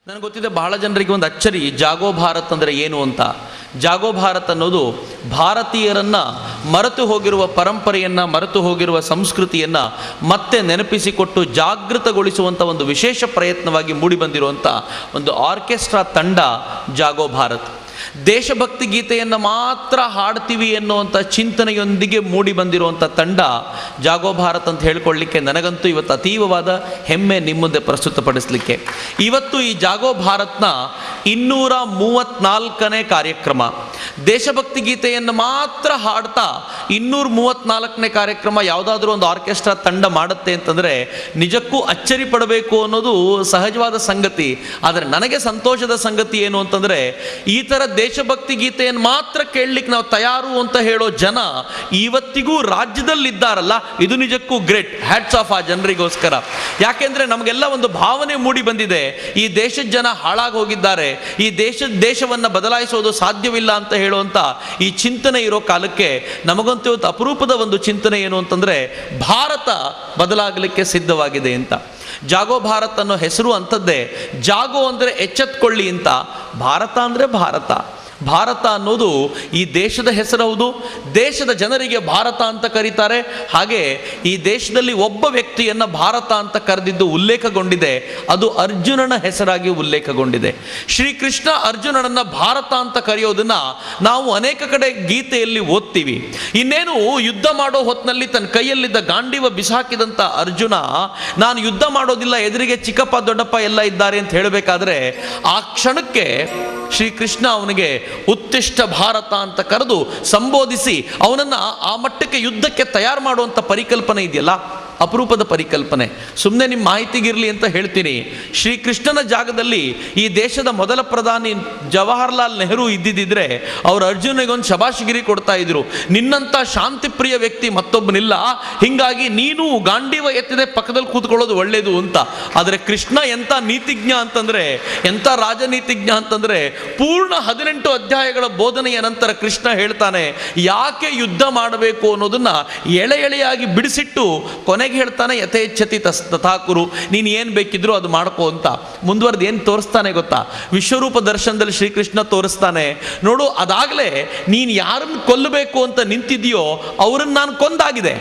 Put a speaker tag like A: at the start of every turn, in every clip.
A: ನನಗೆ ಗೊತ್ತಿದೆ ಬಹಳ ಜನರಿಗೆ ಒಂದು ಅಚ್ಚರಿ ಜಾಗೋ ಭಾರತ್ ಅಂದರೆ ಏನು ಅಂತ ಜಾಗೋ ಭಾರತ್ ಅನ್ನೋದು ಭಾರತೀಯರನ್ನ ಮರೆತು ಹೋಗಿರುವ ಪರಂಪರೆಯನ್ನ ಮರೆತು ಹೋಗಿರುವ ಸಂಸ್ಕೃತಿಯನ್ನ ಮತ್ತೆ ನೆನಪಿಸಿಕೊಟ್ಟು ಜಾಗೃತಗೊಳಿಸುವಂಥ ಒಂದು ವಿಶೇಷ ಪ್ರಯತ್ನವಾಗಿ ಮೂಡಿಬಂದಿರುವಂಥ ಒಂದು ಆರ್ಕೆಸ್ಟ್ರಾ ತಂಡ ಜಾಗೋ ಭಾರತ್ ದೇಶಭಕ್ತಿ ಗೀತೆಯನ್ನು ಮಾತ್ರ ಹಾಡ್ತೀವಿ ಎನ್ನುವಂಥ ಚಿಂತನೆಯೊಂದಿಗೆ ಮೂಡಿ ಬಂದಿರುವಂಥ ತಂಡ ಜಾಗೋ ಭಾರತ್ ಅಂತ ಹೇಳ್ಕೊಳ್ಳಿಕ್ಕೆ ನನಗಂತೂ ಇವತ್ತು ಅತೀವವಾದ ಹೆಮ್ಮೆ ನಿಮ್ಮ ಮುಂದೆ ಪ್ರಸ್ತುತಪಡಿಸಲಿಕ್ಕೆ ಇವತ್ತು ಈ ಜಾಗೋ ಭಾರತ್ನ ಇನ್ನೂರ ಮೂವತ್ನಾಲ್ಕನೇ ಕಾರ್ಯಕ್ರಮ ದೇಶಭಕ್ತಿ ಗೀತೆಯನ್ನು ಮಾತ್ರ ಹಾಡ್ತಾ ಇನ್ನೂರ ಮೂವತ್ನಾಲ್ಕನೇ ಕಾರ್ಯಕ್ರಮ ಯಾವುದಾದ್ರೂ ಒಂದು ಆರ್ಕೆಸ್ಟ್ರಾ ತಂಡ ಮಾಡುತ್ತೆ ಅಂತಂದರೆ ನಿಜಕ್ಕೂ ಅಚ್ಚರಿ ಪಡಬೇಕು ಅನ್ನೋದು ಸಹಜವಾದ ಸಂಗತಿ ಆದರೆ ನನಗೆ ಸಂತೋಷದ ಸಂಗತಿ ಏನು ಅಂತಂದರೆ ಈ ಥರ ದೇಶಭಕ್ತಿ ಗೀತೆಯನ್ನು ಮಾತ್ರ ಕೇಳಲಿಕ್ಕೆ ನಾವು ತಯಾರು ಅಂತ ಹೇಳೋ ಜನ ಇವತ್ತಿಗೂ ರಾಜ್ಯದಲ್ಲಿದ್ದಾರಲ್ಲ ಇದು ನಿಜಕ್ಕೂ ಗ್ರೇಟ್ ಹ್ಯಾಟ್ಸ್ ಆಫ್ ಆ ಜನರಿಗೋಸ್ಕರ ಯಾಕೆಂದ್ರೆ ನಮಗೆಲ್ಲ ಒಂದು ಭಾವನೆ ಮೂಡಿ ಬಂದಿದೆ ಈ ದೇಶದ ಜನ ಹಾಳಾಗಿ ಹೋಗಿದ್ದಾರೆ ಈ ದೇಶದ ದೇಶವನ್ನು ಬದಲಾಯಿಸೋದು ಸಾಧ್ಯವಿಲ್ಲ ಅಂತ ಹೇಳುವಂಥ ಈ ಚಿಂತನೆ ಇರೋ ಕಾಲಕ್ಕೆ ನಮಗಂತೂ ಇವತ್ತು ಅಪರೂಪದ ಒಂದು ಚಿಂತನೆ ಏನು ಅಂತಂದ್ರೆ ಭಾರತ ಬದಲಾಗಲಿಕ್ಕೆ ಸಿದ್ಧವಾಗಿದೆ ಅಂತ ಜಾಗೋ ಭಾರತ್ ಅನ್ನೋ ಹೆಸರು ಅಂಥದ್ದೇ ಜಾಗೋ ಅಂದರೆ ಎಚ್ಚೆತ್ಕೊಳ್ಳಿ ಅಂತ ಭಾರತ ಅಂದರೆ ಭಾರತ ಭಾರತ ಅನ್ನೋದು ಈ ದೇಶದ ಹೆಸರು ಹೌದು ದೇಶದ ಜನರಿಗೆ ಭಾರತ ಅಂತ ಕರೀತಾರೆ ಹಾಗೆ ಈ ದೇಶದಲ್ಲಿ ಒಬ್ಬ ವ್ಯಕ್ತಿಯನ್ನು ಭಾರತ ಅಂತ ಕರೆದಿದ್ದು ಉಲ್ಲೇಖಗೊಂಡಿದೆ ಅದು ಅರ್ಜುನನ ಹೆಸರಾಗಿ ಉಲ್ಲೇಖಗೊಂಡಿದೆ ಶ್ರೀಕೃಷ್ಣ ಅರ್ಜುನನನ್ನ ಭಾರತ ಅಂತ ಕರೆಯೋದನ್ನ ನಾವು ಅನೇಕ ಕಡೆ ಗೀತೆಯಲ್ಲಿ ಓದ್ತೀವಿ ಇನ್ನೇನು ಯುದ್ಧ ಮಾಡೋ ಹೊತ್ತಿನಲ್ಲಿ ತನ್ನ ಕೈಯಲ್ಲಿದ್ದ ಗಾಂಡಿವ ಬಿಸಾಕಿದಂಥ ಅರ್ಜುನ ನಾನು ಯುದ್ಧ ಮಾಡೋದಿಲ್ಲ ಎದುರಿಗೆ ಚಿಕ್ಕಪ್ಪ ದೊಡ್ಡಪ್ಪ ಎಲ್ಲ ಇದ್ದಾರೆ ಅಂತ ಹೇಳಬೇಕಾದ್ರೆ ಆ ಕ್ಷಣಕ್ಕೆ ಶ್ರೀಕೃಷ್ಣ ಅವನಿಗೆ ಉತ್ತಿಷ್ಟ ಭಾರತ ಅಂತ ಕರೆದು ಸಂಬೋಧಿಸಿ ಅವನನ್ನು ಆ ಮಟ್ಟಕ್ಕೆ ಯುದ್ಧಕ್ಕೆ ತಯಾರು ಮಾಡುವಂಥ ಪರಿಕಲ್ಪನೆ ಇದೆಯಲ್ಲ ಅಪರೂಪದ ಪರಿಕಲ್ಪನೆ ಸುಮ್ಮನೆ ನಿಮ್ಮ ಮಾಹಿತಿಗಿರಲಿ ಅಂತ ಹೇಳ್ತೀನಿ ಶ್ರೀಕೃಷ್ಣನ ಜಾಗದಲ್ಲಿ ಈ ದೇಶದ ಮೊದಲ ಪ್ರಧಾನಿ ಜವಾಹರ್ಲಾಲ್ ನೆಹರು ಇದ್ದಿದ್ದಿದ್ರೆ ಅವರು ಅರ್ಜುನಿಗೊಂದು ಶಬಾಷಿಗಿರಿ ಕೊಡ್ತಾ ಇದ್ರು ನಿನ್ನಂಥ ಶಾಂತಿಪ್ರಿಯ ವ್ಯಕ್ತಿ ಮತ್ತೊಬ್ಬನಿಲ್ಲ ಹಿಂಗಾಗಿ ನೀನು ಗಾಂಡೀವ ಎತ್ತಿದೆ ಪಕ್ಕದಲ್ಲಿ ಕೂತ್ಕೊಳ್ಳೋದು ಒಳ್ಳೇದು ಅಂತ ಆದರೆ ಕೃಷ್ಣ ಎಂಥ ನೀತಿಜ್ಞ ಅಂತಂದ್ರೆ ಎಂಥ ರಾಜನೀತಿಜ್ಞ ಅಂತಂದ್ರೆ ಪೂರ್ಣ ಹದಿನೆಂಟು ಅಧ್ಯಾಯಗಳ ಬೋಧನೆಯ ನಂತರ ಕೃಷ್ಣ ಹೇಳ್ತಾನೆ ಯಾಕೆ ಯುದ್ಧ ಮಾಡಬೇಕು ಅನ್ನೋದನ್ನ ಎಳೆ ಎಳೆಯಾಗಿ ಬಿಡಿಸಿಟ್ಟು ಕೊನೆಗೆ ಹೇಳ್ತಾನೆ ಯಥೇಚ್ಛತಿ ತಸ್ ತಥಾಕುರು ನೀನು ಏನು ಬೇಕಿದ್ರು ಅದು ಮಾಡ್ಕೋ ಅಂತ ಮುಂದುವರೆದು ಏನು ತೋರಿಸ್ತಾನೆ ಗೊತ್ತಾ ವಿಶ್ವರೂಪ ದರ್ಶನದಲ್ಲಿ ಶ್ರೀಕೃಷ್ಣ ತೋರಿಸ್ತಾನೆ ನೋಡು ಅದಾಗಲೇ ನೀನು ಯಾರನ್ನು ಕೊಲ್ಲಬೇಕು ಅಂತ ನಿಂತಿದೆಯೋ ಅವರನ್ನು ನಾನು ಕೊಂದಾಗಿದೆ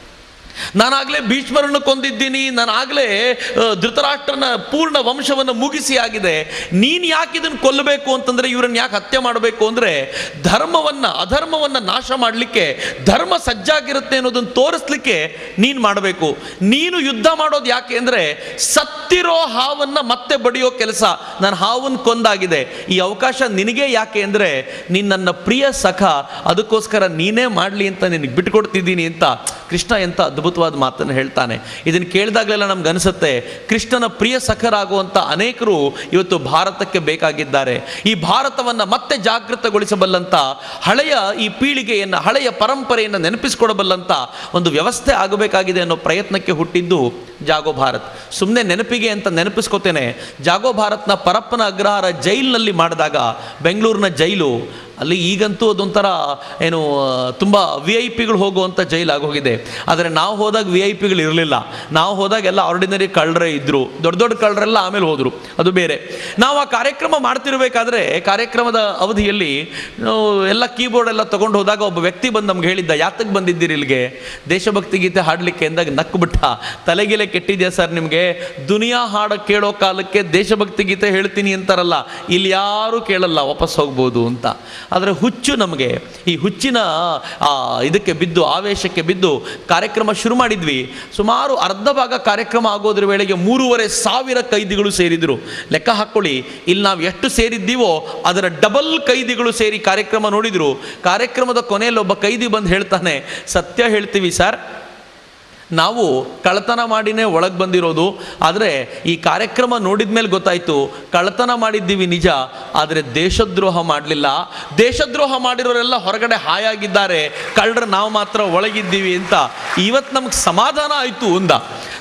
A: ನಾನಾಗಲೇ ಭೀಷ್ಮರನ್ನು ಕೊಂದಿದ್ದೀನಿ ನಾನಾಗಲೇ ಧೃತರಾಷ್ಟ್ರನ ಪೂರ್ಣ ವಂಶವನ್ನು ಮುಗಿಸಿ ಆಗಿದೆ ನೀನು ಯಾಕೆ ಇದನ್ನು ಕೊಲ್ಲಬೇಕು ಅಂತಂದರೆ ಇವರನ್ನು ಯಾಕೆ ಹತ್ಯೆ ಮಾಡಬೇಕು ಅಂದರೆ ಧರ್ಮವನ್ನು ಅಧರ್ಮವನ್ನು ನಾಶ ಮಾಡಲಿಕ್ಕೆ ಧರ್ಮ ಸಜ್ಜಾಗಿರುತ್ತೆ ಅನ್ನೋದನ್ನು ತೋರಿಸ್ಲಿಕ್ಕೆ ನೀನು ಮಾಡಬೇಕು ನೀನು ಯುದ್ಧ ಮಾಡೋದು ಯಾಕೆ ಅಂದರೆ ಸತ್ತಿರೋ ಹಾವನ್ನು ಮತ್ತೆ ಬಡಿಯೋ ಕೆಲಸ ನಾನು ಹಾವನ್ನು ಕೊಂದಾಗಿದೆ ಈ ಅವಕಾಶ ನಿನಗೆ ಯಾಕೆ ಅಂದರೆ ನೀನು ನನ್ನ ಪ್ರಿಯ ಸಖ ಅದಕ್ಕೋಸ್ಕರ ನೀನೇ ಮಾಡಲಿ ಅಂತ ನಿನಗೆ ಬಿಟ್ಕೊಡ್ತಿದ್ದೀನಿ ಅಂತ ಕೃಷ್ಣ ಎಂಥ ಅದ್ಭುತವಾದ ಮಾತನ್ನು ಹೇಳ್ತಾನೆ ಇದನ್ನು ಕೇಳಿದಾಗಲೆಲ್ಲ ನಮ್ಗೆ ಅನಿಸುತ್ತೆ ಕೃಷ್ಣನ ಪ್ರಿಯ ಸಖರಾಗುವಂಥ ಅನೇಕರು ಇವತ್ತು ಭಾರತಕ್ಕೆ ಬೇಕಾಗಿದ್ದಾರೆ ಈ ಭಾರತವನ್ನು ಮತ್ತೆ ಜಾಗೃತಗೊಳಿಸಬಲ್ಲಂಥ ಹಳೆಯ ಈ ಪೀಳಿಗೆಯನ್ನು ಹಳೆಯ ಪರಂಪರೆಯನ್ನು ನೆನಪಿಸಿಕೊಡಬಲ್ಲಂಥ ಒಂದು ವ್ಯವಸ್ಥೆ ಆಗಬೇಕಾಗಿದೆ ಅನ್ನೋ ಪ್ರಯತ್ನಕ್ಕೆ ಹುಟ್ಟಿದ್ದು ಜಾಗೋ ಭಾರತ್ ಸುಮ್ಮನೆ ನೆನಪಿಗೆ ಅಂತ ನೆನಪಿಸ್ಕೋತೇನೆ ಜಾಗೋ ಭಾರತ್ನ ಪರಪ್ಪನ ಅಗ್ರಹಾರ ಜೈಲಿನಲ್ಲಿ ಮಾಡಿದಾಗ ಬೆಂಗಳೂರಿನ ಜೈಲು ಅಲ್ಲಿ ಈಗಂತೂ ಅದೊಂಥರ ಏನು ತುಂಬ ವಿ ಐ ಪಿಗಳು ಹೋಗುವಂಥ ಜೈಲು ಆಗೋಗಿದೆ ಆದರೆ ನಾವು ಹೋದಾಗ ವಿ ಐ ಪಿಗಳು ಇರಲಿಲ್ಲ ನಾವು ಹೋದಾಗ ಎಲ್ಲ ಆರ್ಡಿನರಿ ಕಳ್ಳರೇ ಇದ್ದರು ದೊಡ್ಡ ದೊಡ್ಡ ಕಳ್ಳರೆಲ್ಲ ಆಮೇಲೆ ಹೋದರು ಅದು ಬೇರೆ ನಾವು ಆ ಕಾರ್ಯಕ್ರಮ ಮಾಡ್ತಿರ್ಬೇಕಾದ್ರೆ ಕಾರ್ಯಕ್ರಮದ ಅವಧಿಯಲ್ಲಿ ನಾವು ಎಲ್ಲ ಕೀಬೋರ್ಡ್ ಎಲ್ಲ ತೊಗೊಂಡು ಹೋದಾಗ ಒಬ್ಬ ವ್ಯಕ್ತಿ ಬಂದು ನಮ್ಗೆ ಹೇಳಿದ್ದ ಯಾತಕ್ಕೆ ಬಂದಿದ್ದೀರಿ ಇಲ್ಲಿಗೆ ದೇಶಭಕ್ತಿ ಗೀತೆ ಹಾಡಲಿಕ್ಕೆ ಎಂದಾಗ ನಕ್ಕು ಬಿಟ್ಟ ತಲೆಗಿಲೆ ಕೆಟ್ಟಿದೆಯಾ ಸರ್ ನಿಮಗೆ ದುನಿಯಾ ಹಾಡ ಕೇಳೋ ಕಾಲಕ್ಕೆ ದೇಶಭಕ್ತಿ ಗೀತೆ ಹೇಳ್ತೀನಿ ಅಂತಾರಲ್ಲ ಇಲ್ಲಿ ಯಾರೂ ಕೇಳಲ್ಲ ವಾಪಸ್ ಹೋಗ್ಬೋದು ಅಂತ ಆದರೆ ಹುಚ್ಚು ನಮಗೆ ಈ ಹುಚ್ಚಿನ ಆ, ಇದಕ್ಕೆ ಬಿದ್ದು ಆವೇಶಕ್ಕೆ ಬಿದ್ದು ಕಾರ್ಯಕ್ರಮ ಶುರು ಮಾಡಿದ್ವಿ ಸುಮಾರು ಅರ್ಧ ಭಾಗ ಕಾರ್ಯಕ್ರಮ ಆಗೋದ್ರ ವೇಳೆಗೆ ಮೂರುವರೆ ಸಾವಿರ ಕೈದಿಗಳು ಸೇರಿದ್ರು ಲೆಕ್ಕ ಹಾಕ್ಕೊಳ್ಳಿ ಇಲ್ಲಿ ನಾವು ಎಷ್ಟು ಸೇರಿದ್ದೀವೋ ಅದರ ಡಬಲ್ ಕೈದಿಗಳು ಸೇರಿ ಕಾರ್ಯಕ್ರಮ ನೋಡಿದ್ರು ಕಾರ್ಯಕ್ರಮದ ಕೊನೆಯಲ್ಲಿ ಒಬ್ಬ ಕೈದಿ ಬಂದು ಹೇಳ್ತಾನೆ ಸತ್ಯ ಹೇಳ್ತೀವಿ ಸರ್ ನಾವು ಕಳ್ಳತನ ಮಾಡಿನೇ ಒಳಗೆ ಬಂದಿರೋದು ಆದರೆ ಈ ಕಾರ್ಯಕ್ರಮ ನೋಡಿದ ಮೇಲೆ ಗೊತ್ತಾಯಿತು ಕಳ್ಳತನ ಮಾಡಿದ್ದೀವಿ ನಿಜ ಆದರೆ ದೇಶದ್ರೋಹ ಮಾಡಲಿಲ್ಲ ದೇಶದ್ರೋಹ ಮಾಡಿರೋರೆಲ್ಲ ಹೊರಗಡೆ ಹಾಯಾಗಿದ್ದಾರೆ ಕಳ್ಳರು ನಾವು ಮಾತ್ರ ಒಳಗಿದ್ದೀವಿ ಅಂತ ಇವತ್ತು ನಮಗೆ ಸಮಾಧಾನ ಆಯಿತು ಅಂದ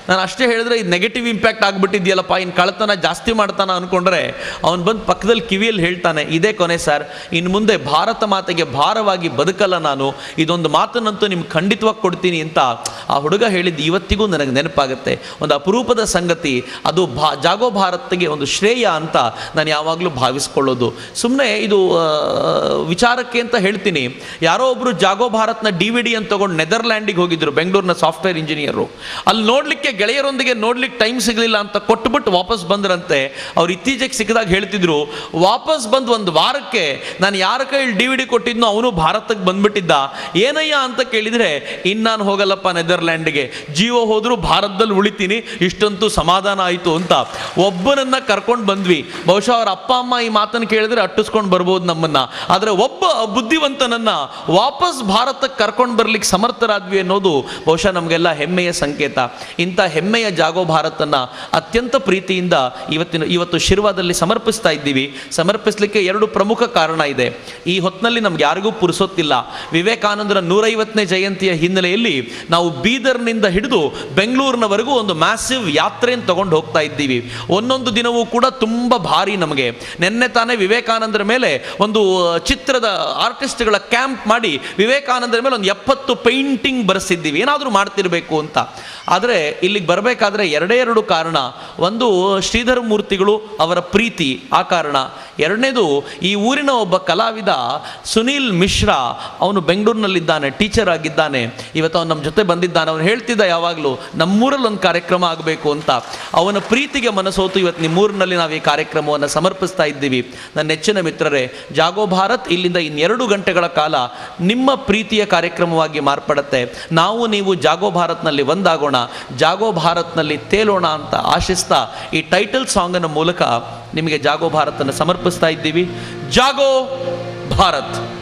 A: ನಾನು ಅಷ್ಟೇ ಹೇಳಿದ್ರೆ ಇದು ನೆಗೆಟಿವ್ ಇಂಪ್ಯಾಕ್ಟ್ ಆಗಿಬಿಟ್ಟಿದ್ಯಲ್ಲಪ್ಪ ಇನ್ನು ಕಳ್ತನ ಜಾಸ್ತಿ ಮಾಡ್ತಾನ ಅಂದ್ಕೊಂಡ್ರೆ ಅವನು ಬಂದು ಪಕ್ಕದಲ್ಲಿ ಕಿವಿಯಲ್ಲಿ ಹೇಳ್ತಾನೆ ಇದೇ ಕೊನೆ ಸರ್ ಇನ್ನು ಮುಂದೆ ಭಾರತ ಮಾತೆಗೆ ಭಾರವಾಗಿ ಬದುಕಲ್ಲ ನಾನು ಇದೊಂದು ಮಾತನ್ನಂತೂ ನಿಮ್ಗೆ ಖಂಡಿತವಾಗಿ ಕೊಡ್ತೀನಿ ಅಂತ ಆ ಹುಡುಗ ಹೇಳಿದ್ದು ಇವತ್ತಿಗೂ ನನಗೆ ನೆನಪಾಗುತ್ತೆ ಒಂದು ಅಪರೂಪದ ಸಂಗತಿ ಅದು ಭಾ ಜಾಗೋ ಭಾರತ್ಗೆ ಒಂದು ಶ್ರೇಯ ಅಂತ ನಾನು ಯಾವಾಗಲೂ ಭಾವಿಸ್ಕೊಳ್ಳೋದು ಸುಮ್ಮನೆ ಇದು ಆ, ವಿಚಾರಕ್ಕೆ ಅಂತ ಹೇಳ್ತೀನಿ ಯಾರೋ ಒಬ್ಬರು ಜಾಗೋ ಭಾರತ್ನ ಡಿ ವಿ ಡಿ ಅಂತ ತಗೊಂಡು ನೆದರ್ಲ್ಯಾಂಡಿಗೆ ಹೋಗಿದ್ರು ಬೆಂಗಳೂರಿನ ಸಾಫ್ಟ್ವೇರ್ ಇಂಜಿನಿಯರು ಅಲ್ಲಿ ನೋಡಲಿಕ್ಕೆ ಗೆಳೆಯರೊಂದಿಗೆ ನೋಡ್ಲಿಕ್ಕೆ ಟೈಮ್ ಸಿಗಲಿಲ್ಲ ಅಂತ ಕೊಟ್ಬಿಟ್ಟು ವಾಪಸ್ ಬಂದ್ರಂತೆ ಅವ್ರು ಇತ್ತೀಚೆಗೆ ಸಿಕ್ಕಿದಾಗ ಹೇಳ್ತಿದ್ರು ವಾಪಸ್ ಬಂದು ಒಂದು ವಾರಕ್ಕೆ ನಾನು ಯಾರ ಕೈಯಲ್ಲಿ ಡಿ ವಿ ಡಿ ಕೊಟ್ಟಿದ್ನೋ ಅವನು ಭಾರತಕ್ಕೆ ಬಂದ್ಬಿಟ್ಟಿದ್ದ ಏನಯ್ಯ ಅಂತ ಕೇಳಿದರೆ ಇನ್ನು ನಾನು ಹೋಗಲ್ಲಪ್ಪ ನೆದರ್ಲ್ಯಾಂಡ್ಗೆ ಜಿಯೋ ಹೋದರೂ ಭಾರತದಲ್ಲಿ ಉಳಿತೀನಿ ಇಷ್ಟಂತೂ ಸಮಾಧಾನ ಆಯಿತು ಅಂತ ಒಬ್ಬನನ್ನ ಕರ್ಕೊಂಡು ಬಂದ್ವಿ ಬಹುಶಃ ಅವ್ರ ಅಪ್ಪ ಅಮ್ಮ ಈ ಮಾತನ್ನು ಕೇಳಿದ್ರೆ ಅಟ್ಟಿಸ್ಕೊಂಡು ಬರ್ಬೋದು ನಮ್ಮನ್ನ ಆದರೆ ಒಬ್ಬ ಬುದ್ಧಿವಂತನನ್ನ ವಾಪಸ್ ಭಾರತಕ್ಕೆ ಕರ್ಕೊಂಡು ಬರ್ಲಿಕ್ಕೆ ಸಮರ್ಥರಾದ್ವಿ ಅನ್ನೋದು ಬಹುಶಃ ನಮಗೆಲ್ಲ ಹೆಮ್ಮೆಯ ಸಂಕೇತ ಇಂಥ ಹೆಮ್ಮೆಯ ಜಾಗೋ ಭಾರತನ್ನ ಅತ್ಯಂತ ಪ್ರೀತಿಯಿಂದ ಇವತ್ತಿನ ಇವತ್ತು ಶಿರ್ವಾದಲ್ಲಿ ಸಮರ್ಪಿಸ್ತಾ ಇದ್ದೀವಿ ಸಮರ್ಪಿಸಲಿಕ್ಕೆ ಎರಡು ಪ್ರಮುಖ ಕಾರಣ ಇದೆ ಈ ಹೊತ್ತಿನಲ್ಲಿ ನಮ್ಗೆ ಯಾರಿಗೂ ಪುರುಸೊತ್ತಿಲ್ಲ ವಿವೇಕಾನಂದರ ನೂರೈವತ್ತನೇ ಜಯಂತಿಯ ಹಿನ್ನೆಲೆಯಲ್ಲಿ ನಾವು ಬೀದರ್ನಿಂದ ಹಿಡಿದು ಬೆಂಗಳೂರಿನವರೆಗೂ ಒಂದು ಮ್ಯಾಸಿವ್ ಯಾತ್ರೆಯನ್ನು ತಗೊಂಡು ಹೋಗ್ತಾ ಇದ್ದೀವಿ ಒಂದೊಂದು ದಿನವೂ ಕೂಡ ತುಂಬ ಭಾರಿ ನಮಗೆ ನಿನ್ನೆ ತಾನೇ ವಿವೇಕಾನಂದರ ಮೇಲೆ ಒಂದು ಚಿತ್ರದ ಆರ್ಟಿಸ್ಟ್ಗಳ ಕ್ಯಾಂಪ್ ಮಾಡಿ ವಿವೇಕಾನಂದರ ಮೇಲೆ ಒಂದು ಎಪ್ಪತ್ತು ಪೇಂಟಿಂಗ್ ಬರೆಸಿದ್ದೀವಿ ಏನಾದರೂ ಮಾಡ್ತಿರ್ಬೇಕು ಅಂತ ಆದರೆ ಇಲ್ಲಿಗೆ ಬರಬೇಕಾದ್ರೆ ಎರಡೇ ಎರಡು ಕಾರಣ ಒಂದು ಶ್ರೀಧರ ಮೂರ್ತಿಗಳು ಅವರ ಪ್ರೀತಿ ಆ ಕಾರಣ ಎರಡನೇದು ಈ ಊರಿನ ಒಬ್ಬ ಕಲಾವಿದ ಸುನೀಲ್ ಮಿಶ್ರಾ ಅವನು ಬೆಂಗಳೂರಿನಲ್ಲಿದ್ದಾನೆ ಟೀಚರ್ ಆಗಿದ್ದಾನೆ ಇವತ್ತು ಅವನು ನಮ್ಮ ಜೊತೆ ಬಂದಿದ್ದಾನೆ ಅವನು ಹೇಳ್ತಿದ್ದ ಯಾವಾಗಲೂ ನಮ್ಮೂರಲ್ಲಿ ಒಂದು ಕಾರ್ಯಕ್ರಮ ಆಗಬೇಕು ಅಂತ ಅವನ ಪ್ರೀತಿಗೆ ಮನಸೋತು ಇವತ್ತು ನಿಮ್ಮೂರಿನಲ್ಲಿ ನಾವು ಈ ಕಾರ್ಯಕ್ರಮವನ್ನು ಸಮರ್ಪಿಸ್ತಾ ಇದ್ದೀವಿ ನನ್ನ ನೆಚ್ಚಿನ ಮಿತ್ರರೇ ಜಾಗೋ ಭಾರತ್ ಇಲ್ಲಿಂದ ಇನ್ನೆರಡು ಗಂಟೆಗಳ ಕಾಲ ನಿಮ್ಮ ಪ್ರೀತಿಯ ಕಾರ್ಯಕ್ರಮವಾಗಿ ಮಾರ್ಪಡುತ್ತೆ ನಾವು ನೀವು ಜಾಗೋ ಭಾರತ್ನಲ್ಲಿ ಒಂದಾಗೋಣ ಜಾಗೋ ಭಾರತ್ನಲ್ಲಿ ತೇಲೋಣ ಅಂತ ಆಶಿಸ್ತಾ ಈ ಟೈಟಲ್ ಸಾಂಗನ ಮೂಲಕ ನಿಮಗೆ ಜಾಗೋ ಭಾರತನ್ನು ಸಮರ್ಪಿಸ್ತಾ ಇದ್ದೀವಿ ಜಾಗೋ ಭಾರತ್